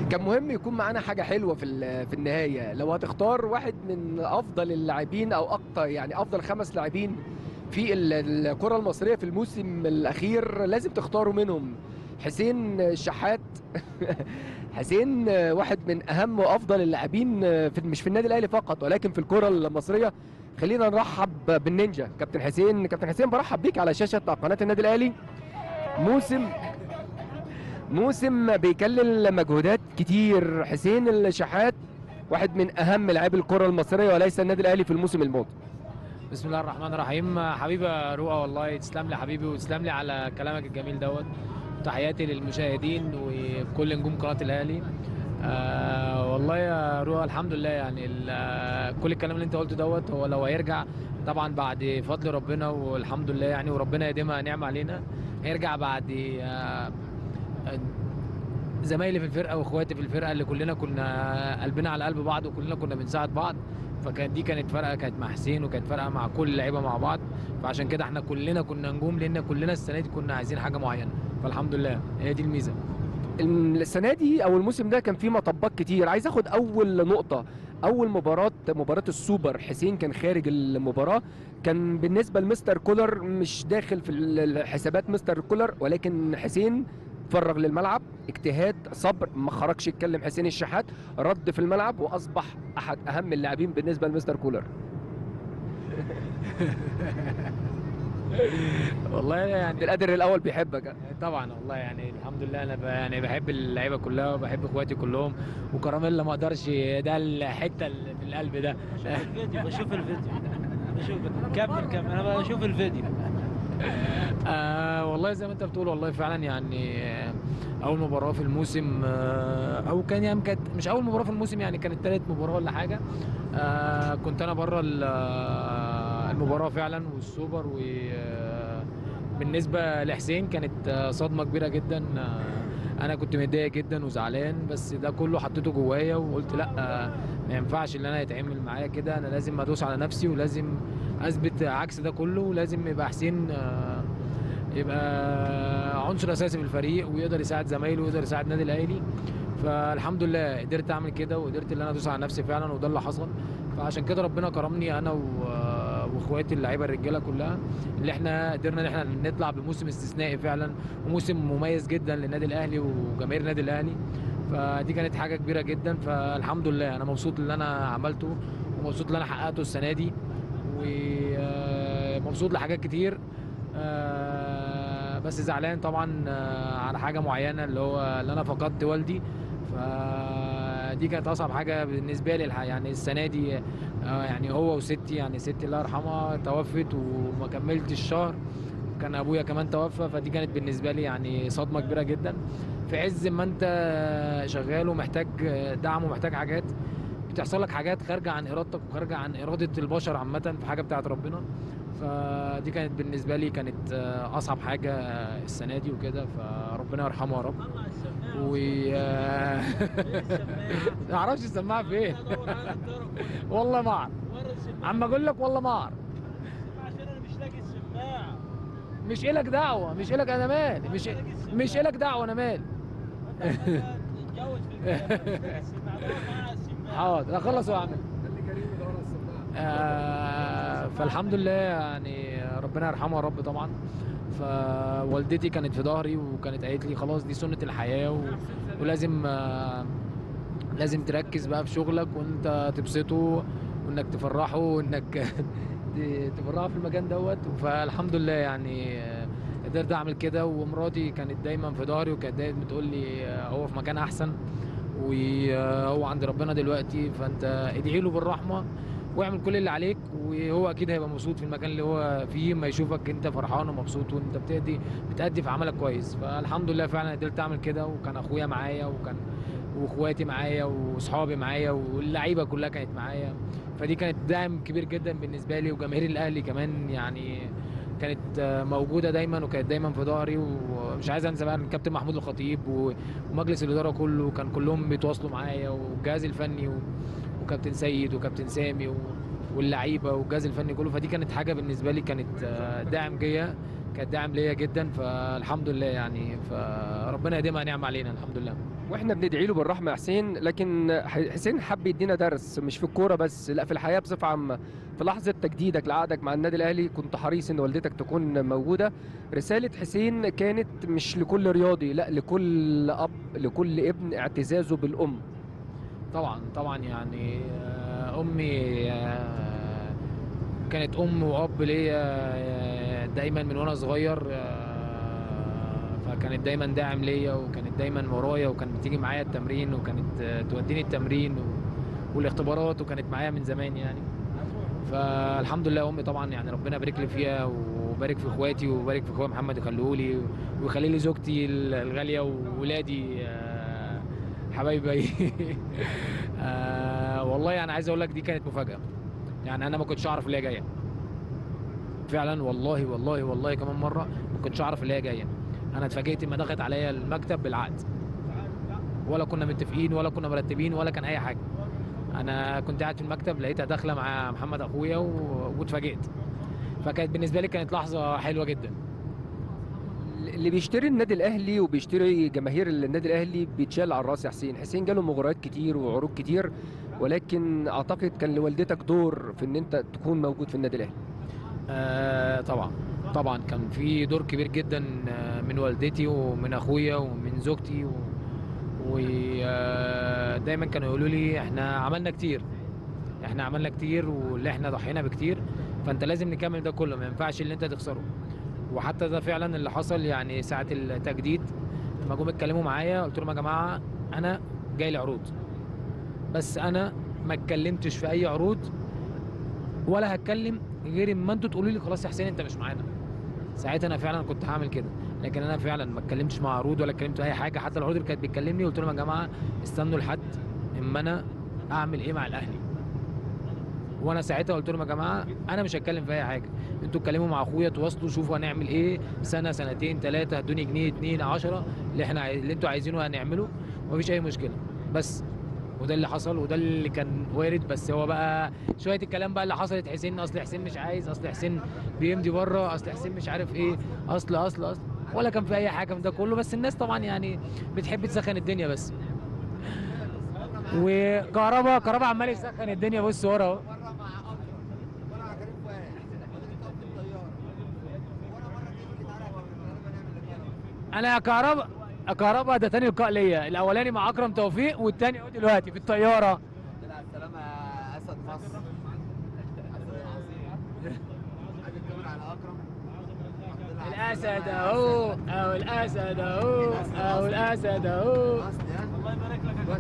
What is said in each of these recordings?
كان مهم يكون معانا حاجه حلوه في ال- في النهايه لو هتختار واحد من افضل اللاعبين او اكتر يعني افضل خمس لاعبين في ال- الكره المصريه في الموسم الاخير لازم تختاروا منهم حسين الشحات حسين واحد من اهم وافضل اللاعبين في مش في النادي الاهلي فقط ولكن في الكره المصريه خلينا نرحب بالنينجا كابتن حسين كابتن حسين برحب بيك على شاشه قناه النادي الاهلي موسم موسم بيكلل مجهودات كتير حسين الشحات واحد من اهم لاعبي الكره المصريه وليس النادي الاهلي في الموسم الماضي بسم الله الرحمن الرحيم حبيبي يا رؤى والله تسلم لي حبيبي وتسلم لي على كلامك الجميل دوت تحياتي للمشاهدين وكل نجوم قناه الاهلي آه والله يا رؤى الحمد لله يعني ال- آه، كل الكلام اللي انت قلته دوت هو لو هيرجع طبعا بعد فضل ربنا والحمد لله يعني وربنا يديمها نعمه علينا هيرجع بعد آه آه، زمايلي في الفرقه واخواتي في الفرقه اللي كلنا كنا قلبنا على قلب بعض وكلنا كنا بنساعد بعض فكانت دي كانت فرقه كانت مع حسين وكانت فرقه مع كل اللعيبه مع بعض فعشان كده احنا كلنا كنا نجوم لان كلنا السنه دي كنا عايزين حاجه معينه فالحمد لله هي دي الميزه السنه دي او الموسم ده كان فيه مطبات كتير عايز اخد اول نقطه اول مباراه مباراه السوبر حسين كان خارج المباراه كان بالنسبه لمستر كولر مش داخل في الحسابات مستر كولر ولكن حسين فرغ للملعب اجتهاد صبر ما خرجش يتكلم حسين الشحات رد في الملعب واصبح احد اهم اللاعبين بالنسبه لمستر كولر والله يعني عبد القادر الاول بيحبك طبعا والله يعني الحمد لله انا ب- يعني بحب اللعيبه كلها وبحب اخواتي كلهم وكراميلا ما اقدرش ده الحته اللي في القلب ده الفيديو بشوف الفيديو بشوف كمل كمل انا بشوف الفيديو آه والله زي ما انت بتقول والله فعلا يعني آه، اول مباراه في الموسم آه او كان يعني كانت مش اول مباراه في الموسم يعني كانت تالت مباراه ولا حاجه آه كنت انا بره ال- آه، المباراه فعلا والسوبر و آه، بالنسبه لحسين كانت آه، صدمه كبيره جدا آه، انا كنت متضايق جدا وزعلان بس ده كله حطيته جوايا وقلت لا آه، ما ينفعش اللي انا يتعمل معايا كده انا لازم ادوس على نفسي ولازم اثبت عكس ده كله ولازم يبقى حسين آه، يبقى عنصر اساسي في الفريق ويقدر يساعد زمايله ويقدر يساعد النادي الاهلي فالحمد لله قدرت اعمل كده وقدرت ان انا ادوس على نفسي فعلا وده اللي حصل فعشان كده ربنا كرمني انا و- واخواتي اللعيبه الرجاله كلها اللي احنا قدرنا ان احنا نطلع بموسم استثنائي فعلا وموسم مميز جدا للنادي الاهلي وجماهير النادي الاهلي فدي كانت حاجه كبيره جدا فالحمد لله انا مبسوط اللي انا عملته ومبسوط اللي انا حققته السنه دي ومبسوط لحاجات كتير آه، بس زعلان طبعا آه، على حاجه معينه اللي هو اللي انا فقدت والدي فدي كانت اصعب حاجه بالنسبه لي الح- يعني السنه دي آه، يعني هو وستي يعني ستي الله يرحمها توفت وما كملتش الشهر كان ابويا كمان توفى فدي كانت بالنسبه لي يعني صدمه كبيره جدا في عز ما انت شغال ومحتاج دعم ومحتاج حاجات بتحصل لك حاجات خارجه عن ارادتك وخارجه عن اراده البشر عامه في حاجه بتاعت ربنا فدي كانت بالنسبه لي كانت آه، اصعب حاجه السنه دي وكده فربنا يرحمه يا رب و آه، ما اعرفش السماعه فين والله ما اعرف عم اقول لك والله ما اعرف عشان انا مش لاقي السماعه مش إلك دعوه مش إلك انا مالي مش مش إلك دعوه انا مالي اتجوز في الكلام السماعه معاها السماعه حاضر اخلص واعمل آه فالحمد لله يعني ربنا يرحمه يا رب طبعا فوالدتي كانت في ظهري وكانت قالت لي خلاص دي سنة الحياة و... ولازم آه لازم تركز بقى في شغلك وانت تبسطه وانك تفرحه وانك ت- تفرحه في المكان دوت فالحمد لله يعني آه، قدرت اعمل كده ومراتي كانت دايما في ظهري وكانت دايما بتقول لي آه، هو في مكان احسن وهو عند ربنا دلوقتي فانت ادعي له بالرحمه واعمل كل اللي عليك وهو اكيد هيبقى مبسوط في المكان اللي هو فيه ما يشوفك انت فرحان ومبسوط وانت بتأدي بتأدي في عملك كويس فالحمد لله فعلا قدرت اعمل كده وكان اخويا معايا وكان واخواتي معايا واصحابي معايا واللعيبه كلها كانت معايا فدي كانت دعم كبير جدا بالنسبه لي وجماهير الاهلي كمان يعني كانت آه، موجوده دايما وكانت دايما في ظهري ومش عايز انسى بقى الكابتن محمود الخطيب و- ومجلس الاداره كله كان كلهم بيتواصلوا معايا والجهاز الفني و... وكابتن سيد وكابتن سامي و... واللعيبه والجهاز الفني كله فدي كانت حاجه بالنسبه لي كانت آه، داعم جيا كانت داعم ليا جدا فالحمد لله يعني فربنا يديمها نعمه علينا الحمد لله واحنا بندعي له بالرحمه يا حسين لكن ح- حسين حب يدينا درس مش في الكوره بس لا في الحياه بصفه عامه في لحظه تجديدك لعقدك مع النادي الاهلي كنت حريص ان والدتك تكون موجوده رساله حسين كانت مش لكل رياضي لا لكل اب لكل ابن اعتزازه بالام طبعا طبعا يعني آه، امي آه، كانت ام واب ليا آه، دايما من وانا صغير آه، فكانت دايما داعم ليا وكانت دايما ورايا وكانت بتيجي معايا التمرين وكانت آه، توديني التمرين و- والاختبارات وكانت معايا من زمان يعني فالحمد لله امي طبعا يعني ربنا يبارك لي فيها وبارك في اخواتي وبارك في اخويا محمد يخليهولي ويخلي لي زوجتي الغاليه وولادي آه، حبايبي آه والله انا عايز اقول لك دي كانت مفاجاه يعني انا ما كنتش اعرف اللي هي جايه فعلا والله والله والله كمان مره ما كنتش اعرف اللي هي جايه انا اتفاجئت لما دخلت عليا المكتب بالعقد ولا كنا متفقين ولا كنا مرتبين ولا كان اي حاجه انا كنت قاعد في المكتب لقيتها داخله مع محمد اخويا و- واتفاجئت فكانت بالنسبه لي كانت لحظه حلوه جدا اللي بيشتري النادي الاهلي وبيشتري جماهير النادي الاهلي بيتشال على الراس يا حسين حسين جاله مغريات كتير وعروض كتير ولكن اعتقد كان لوالدتك دور في ان انت تكون موجود في النادي الاهلي آه طبعا طبعا كان في دور كبير جدا آه، من والدتي ومن اخويا ومن زوجتي ودايما كانوا يقولوا لي احنا عملنا كتير احنا عملنا كتير واللي احنا ضحينا بكتير فانت لازم نكمل ده كله ما ينفعش اللي انت تخسره وحتى ده فعلا اللي حصل يعني ساعه التجديد لما جم اتكلموا معايا قلت لهم يا جماعه انا جاي لي عروض بس انا ما اتكلمتش في اي عروض ولا هتكلم غير اما انتوا تقولوا لي خلاص يا حسين انت مش معانا ساعتها انا فعلا كنت هعمل كده لكن انا فعلا ما اتكلمتش مع عروض ولا اتكلمت في اي حاجه حتى العروض اللي كانت بتكلمني قلت لهم يا جماعه استنوا لحد اما انا اعمل ايه مع الاهلي وانا ساعتها قلت لهم يا جماعه انا مش هتكلم في اي حاجه انتوا اتكلموا مع اخويا تواصلوا شوفوا هنعمل ايه سنه سنتين ثلاثه ادوني جنيه اتنين عشرة اللي احنا عايز- اللي انتوا عايزينه هنعمله ومفيش اي مشكله بس وده اللي حصل وده اللي كان وارد بس هو بقى شويه الكلام بقى اللي حصلت حسين اصل حسين مش عايز اصل حسين بيمضي بره اصل حسين مش عارف ايه اصل اصل اصل ولا كان في اي حاجه من ده كله بس الناس طبعا يعني بتحب تسخن الدنيا بس وكهربا كهربا عمال يسخن الدنيا بص ورا اهو انا يا كهربا يا كهربا ده تاني لقاء ليا الاولاني مع اكرم توفيق والتاني اهو دلوقتي في الطياره طلع السلامة يا أسد مصر على أكرم الاسد اهو اهو الاسد اهو اهو الاسد اهو الله يبارك لك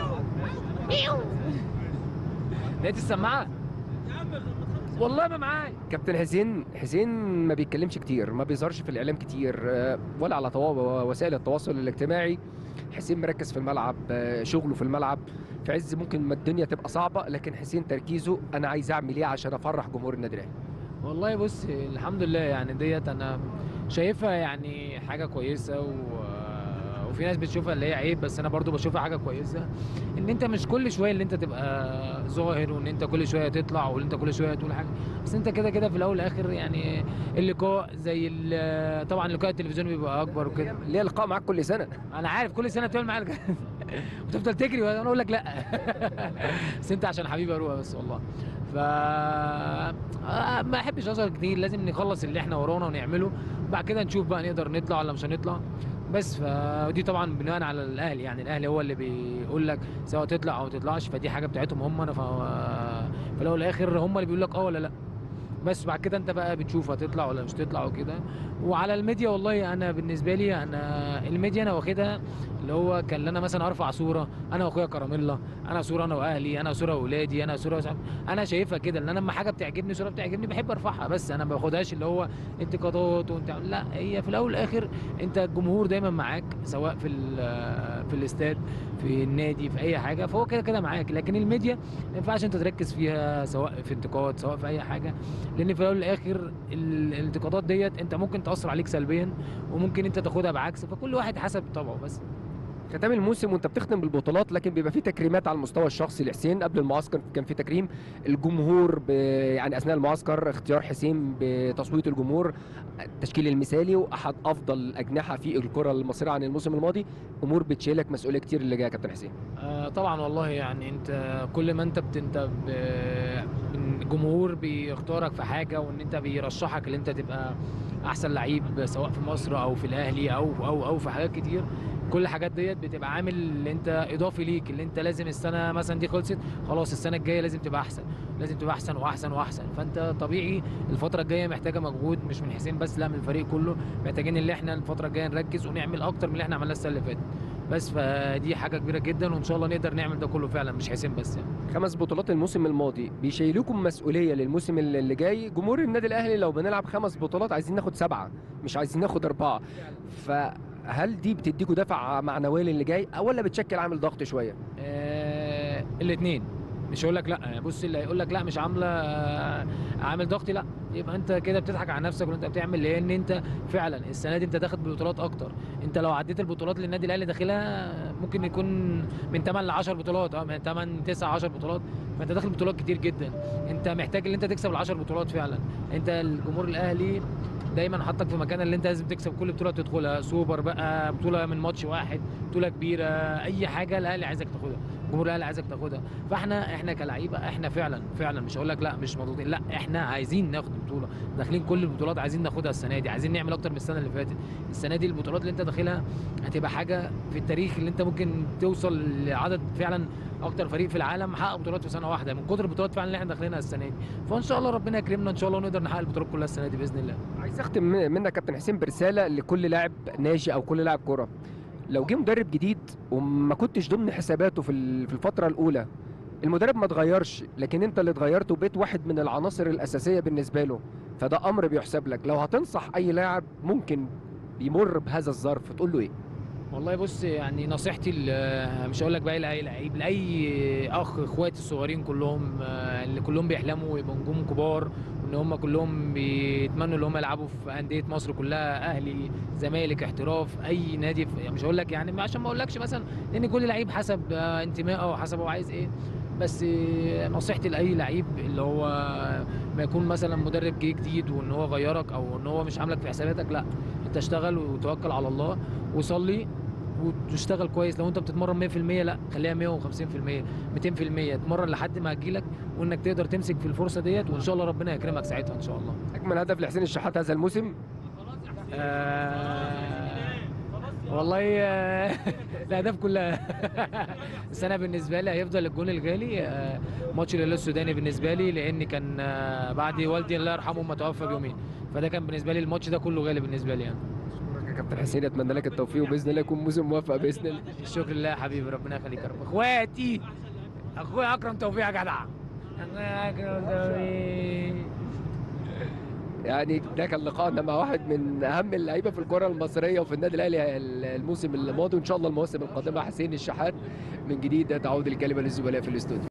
لقيت السماعه والله ما معايا كابتن حسين حسين ما بيتكلمش كتير ما بيظهرش في الاعلام كتير آه، ولا على طوا- وسائل التواصل الاجتماعي حسين مركز في الملعب آه، شغله في الملعب في عز ممكن ما الدنيا تبقى صعبه لكن حسين تركيزه انا عايز اعمل ايه عشان افرح جمهور النادي الاهلي والله بص الحمد لله يعني ديت انا شايفها يعني حاجه كويسه و... وفي ناس بتشوفها اللي هي عيب بس انا برضو بشوفها حاجه كويسه ان انت مش كل شويه اللي انت تبقى ظاهر وان انت كل شويه تطلع وان انت كل شويه تقول حاجه بس انت كده كده في الاول والاخر يعني اللقاء زي ال- طبعا لقاء التلفزيون بيبقى اكبر وكده ليه لقاء معاك كل سنه انا عارف كل سنه بتعمل معايا الج- وتفضل تجري وانا اقول لك لا بس انت عشان حبيبي اروح بس والله ف آه، ما احبش اظهر كتير لازم نخلص اللي احنا ورانا ونعمله بعد كده نشوف بقى نقدر نطلع ولا مش هنطلع بس فدي طبعا بناء على الاهلي يعني الاهلي هو اللي بيقول لك سواء تطلع او ما تطلعش فدي حاجه بتاعتهم هم انا ف... في الاول والاخر هم اللي بيقول لك اه ولا لا بس بعد كده انت بقى بتشوف هتطلع ولا مش تطلع وكده وعلى الميديا والله انا بالنسبه لي انا الميديا انا واخدها اللي هو كان لنا مثلا ارفع صوره انا واخويا كراميلا انا صوره انا واهلي انا صوره واولادي انا صوره وسع- انا شايفها كده ان انا لما حاجه بتعجبني صوره بتعجبني بحب ارفعها بس انا ما باخدهاش اللي هو انتقادات وانت لا هي في الاول والاخر انت الجمهور دايما معاك سواء في ال- في الاستاد في النادي في اي حاجه فهو كده كده معاك لكن الميديا ما ينفعش انت تركز فيها سواء في انتقاد سواء في اي حاجه لان في الاول والاخر ال- الانتقادات ديت انت ممكن تاثر عليك سلبيا وممكن انت تاخدها بعكس فكل واحد حسب طبعه بس ختام الموسم وانت بتختم بالبطولات لكن بيبقى في تكريمات على المستوى الشخصي لحسين قبل المعسكر كان في تكريم الجمهور ب... يعني اثناء المعسكر اختيار حسين بتصويت الجمهور التشكيل المثالي واحد افضل الاجنحه في الكره المصريه عن الموسم الماضي امور بتشيلك مسؤوليه كتير اللي جايه يا كابتن حسين آه طبعا والله يعني انت كل ما انت بت انت ب- الجمهور بيختارك في حاجه وان انت بيرشحك ان انت تبقى احسن لعيب سواء في مصر او في الاهلي او او او في حاجات كتير كل الحاجات ديت بتبقى عامل اللي انت اضافي ليك اللي انت لازم السنه مثلا دي خلصت خلاص السنه الجايه لازم تبقى احسن لازم تبقى احسن واحسن واحسن فانت طبيعي الفتره الجايه محتاجه مجهود مش من حسين بس لا من الفريق كله محتاجين ان احنا الفتره الجايه نركز ونعمل اكتر من اللي احنا عملناه السنه اللي فاتت بس فدي حاجه كبيره جدا وان شاء الله نقدر نعمل ده كله فعلا مش حسين بس يعني خمس بطولات الموسم الماضي بيشيلوكم مسؤوليه للموسم اللي اللي جاي جمهور النادي الاهلي لو بنلعب خمس بطولات عايزين ناخد سبعه مش عايزين ناخد اربعه فهل دي بتديكوا دفع معنوي للي جاي أو ولا بتشكل عامل ضغط شويه آه الاثنين مش هقول لك لا يعني بص اللي هيقول لك لا مش عامله آه، عامل ضغطي لا يبقى انت كده بتضحك على نفسك وانت بتعمل لان انت فعلا السنه دي انت داخل بطولات اكتر انت لو عديت البطولات اللي النادي الاهلي داخلها ممكن يكون من 8 ل 10 بطولات اه من 8 9 10 بطولات فانت داخل بطولات كتير جدا انت محتاج ان انت تكسب ال 10 بطولات فعلا انت الجمهور الاهلي دايما حطك في مكان اللي انت لازم تكسب كل بطوله تدخلها سوبر بقى بطوله من ماتش واحد بطوله كبيره اي حاجه الاهلي عايزك تاخدها جمهور الاهلي عايزك تاخدها فاحنا احنا كلعيبه احنا فعلا فعلا مش هقول لك لا مش مضغوطين لا احنا عايزين ناخد بطوله داخلين كل البطولات عايزين ناخدها السنه دي عايزين نعمل اكتر من السنه اللي فاتت السنه دي البطولات اللي انت داخلها هتبقى حاجه في التاريخ اللي انت ممكن توصل لعدد فعلا اكتر فريق في العالم حقق بطولات في سنه واحده من كتر البطولات فعلا اللي احنا داخلينها السنه دي فان شاء الله ربنا يكرمنا ان شاء الله ونقدر نحقق البطولات كلها السنه دي باذن الله عايز اختم من- منك كابتن حسين برساله لكل لاعب ناشئ او كل لاعب كره لو جه مدرب جديد وما كنتش ضمن حساباته في ال- في الفتره الاولى المدرب ما اتغيرش لكن انت اللي اتغيرت وبقيت واحد من العناصر الاساسيه بالنسبه له فده امر بيحسب لك لو هتنصح اي لاعب ممكن بيمر بهذا الظرف تقول له ايه والله بص يعني نصيحتي ل- مش هقول لك بقى لاي لعيب لاي اخ اخواتي الصغيرين كلهم آه، اللي كلهم بيحلموا يبقوا نجوم كبار وان هم كلهم بيتمنوا ان هم يلعبوا في انديه مصر كلها اهلي زمالك احتراف اي نادي في يعني مش هقول لك يعني عشان ما اقولكش مثلا لان كل لعيب حسب آه، انتمائه وحسب هو عايز ايه بس آه، نصيحتي لاي لعيب اللي هو ما يكون مثلا مدرب جه جديد وان هو غيرك او ان هو مش عاملك في حساباتك لا انت اشتغل وتوكل على الله وصلي وتشتغل كويس لو انت بتتمرن 100% لا خليها 150% 200% اتمرن لحد ما هتجيلك وانك تقدر تمسك في الفرصه ديت وان شاء الله ربنا يكرمك ساعتها ان شاء الله اجمل هدف لحسين الشحات هذا الموسم آه والله آه، الاهداف كلها بس انا بالنسبه لي هيفضل الجون الغالي آه، ماتش الهلال السوداني بالنسبه لي لان كان آه، بعد والدي الله يرحمه ما توفى بيومين فده كان بالنسبه لي الماتش ده كله غالي بالنسبه لي يعني يا كابتن حسين اتمنى لك التوفيق وباذن الله يكون موسم موفق باذن الله الشكر لله يا حبيبي ربنا يخليك يا رب اخواتي اخويا اكرم توفيق يا جدع اخويا اكرم توفيق يعني ده كان لقائنا مع واحد من اهم اللعيبه في الكره المصريه وفي النادي الاهلي الموسم الماضي وان شاء الله المواسم القادمه حسين الشحات من جديد تعود الكلمه للزملاء في الاستوديو